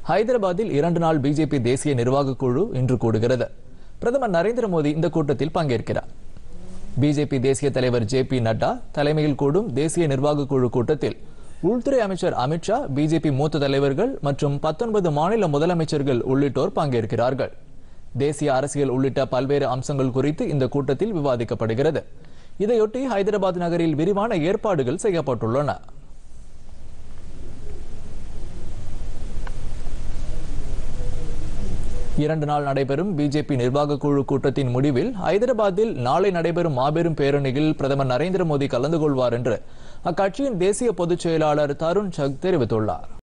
ஹைதராபாத்தில் இரண்டு நாள் பிஜேபி தேசிய நிர்வாக குழு இன்று கூடுகிறது பிரதமர் நரேந்திர மோடி இந்த கூட்டத்தில் பங்கேற்கிறார் பிஜேபி தேசிய தலைவர் ஜே பி நட்டா தலைமையில் கூடும் தேசிய நிர்வாக குழு கூட்டத்தில் உள்துறை அமைச்சர் அமித்ஷா பிஜேபி மூத்த தலைவர்கள் மற்றும் பத்தொன்பது மாநில முதலமைச்சர்கள் உள்ளிட்டோர் பங்கேற்கிறார்கள் தேசிய அரசியல் உள்ளிட்ட பல்வேறு அம்சங்கள் குறித்து இந்த கூட்டத்தில் விவாதிக்கப்படுகிறது இதையொட்டி ஹைதராபாத் நகரில் விரிவான ஏற்பாடுகள் செய்யப்பட்டுள்ளன இரண்டு நாள் நடைபெறும் பிஜேபி நிர்வாக குழு கூட்டத்தின் முடிவில் ஹைதராபாத்தில் நாளை நடைபெறும் மாபெரும் பேரணியில் பிரதமர் நரேந்திர மோடி கலந்து கொள்வார் என்று அக்கட்சியின் தேசிய பொதுச் செயலாளர் தருண் சக் தெரிவித்துள்ளார்